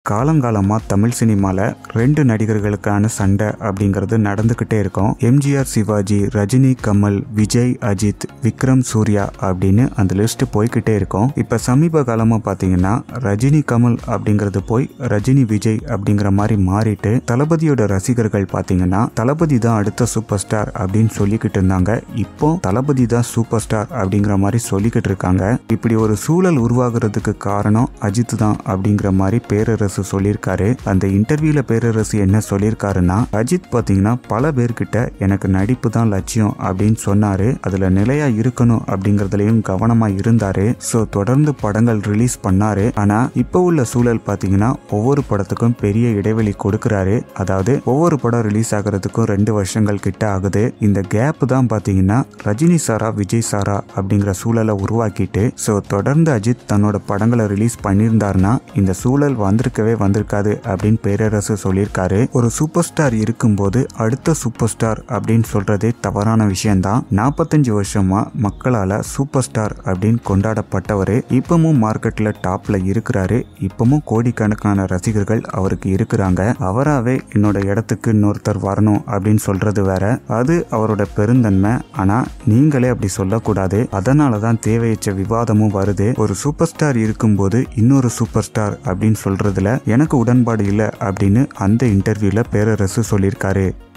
காலங்காலமா தமிழ் சினிமால ரெண்டு நடிகர்களுக்கான சண்டை அப்படிங்கிறது நடந்துகிட்டே இருக்கும் எம்ஜிஆர் சிவாஜி ரஜினி கமல் விஜய் அஜித் விக்ரம் சூர்யா அப்படின்னு அந்த லிஸ்ட் போய்கிட்டே இருக்கும் இப்ப சமீப காலமா பாத்தீங்கன்னா ரஜினி கமல் அப்படிங்கிறது போய் ரஜினி விஜய் அப்படிங்கிற மாதிரி மாறிட்டு தளபதியோட ரசிகர்கள் பாத்தீங்கன்னா தளபதி தான் அடுத்த சூப்பர் ஸ்டார் அப்படின்னு சொல்லிக்கிட்டு இருந்தாங்க இப்போ தளபதி தான் சூப்பர் ஸ்டார் அப்படிங்கிற மாதிரி சொல்லிக்கிட்டு இருக்காங்க இப்படி ஒரு சூழல் உருவாகிறதுக்கு காரணம் அஜித் தான் அப்படிங்கிற மாதிரி பேரரசு சொல்லியிருக்காரு அந்த இன்டர்வியூல பேரரசு என்ன சொல்லியிருக்காருன்னா அஜித் பாத்தீங்கன்னா பல பேர்கிட்ட எனக்கு நடிப்பு தான் லட்சியம் அப்படின்னு சொன்னாரு அதுல நிலையா இருக்கணும் அப்படிங்கறதுலயும் கவனமா இருந்தாரு சோ தொடர்ந்து படங்கள் ரிலீஸ் பண்ணாரு ஆனா இப்போ உள்ள சூழல் பாத்தீங்கன்னா ஒவ்வொரு படத்துக்கும் பெரிய இடைவெளி கொடுக்கறாரு அதாவது ஒவ்வொரு படம் ரிலீஸ் ஆகிறதுக்கும் ரெண்டு வருஷங்கள் கிட்ட ஆகுது இந்த கேப் தான் பாத்தீங்கன்னா ரஜினி சாரா விஜய் சாரா அப்படிங்கிற சூழலை உருவாக்கிட்டு ஸோ தொடர்ந்து அஜித் தன்னோட படங்களை ரிலீஸ் பண்ணியிருந்தாருன்னா இந்த சூழல் வந்திருக்கவே வந்திருக்காது அப்படின்னு பேரரசு சொல்லியிருக்காரு ஒரு சூப்பர் ஸ்டார் இருக்கும்போது அடுத்த சூப்பர் ஸ்டார் அப்படின்னு சொல்றதே தவறான விஷயம்தான் நாற்பத்தஞ்சு வருஷமா மக்களால சூப்பர் ஸ்டார் அப்படின்னு கொண்டாடப்பட்டவர் இப்பவும் மார்க்கெட்ல டாப்ல இருக்கிறாரு இப்பவும் கோடிக்கணக்கான ரசிகர்கள் அவருக்கு இருக்கிறாங்க அவராவே என்னோட இடத்துக்கு இன்னொருத்தர் வரணும் அப்படின்னு சொல்றது வேற அது அவரோட பெருந்தன்மை ஆனா நீங்களே அப்படி சொல்லக்கூடாது அதனால தான் தேவையற்ற விவாதமும் வருது ஒரு சூப்பர் ஸ்டார் இருக்கும்போது இன்னொரு சூப்பர் ஸ்டார் அப்படின்னு சொல்றதுல எனக்கு உடன்பாடு இல்லை அப்படின்னு அந்த இன்டர்வியூல பேரரசு சொல்லியிருக்காரு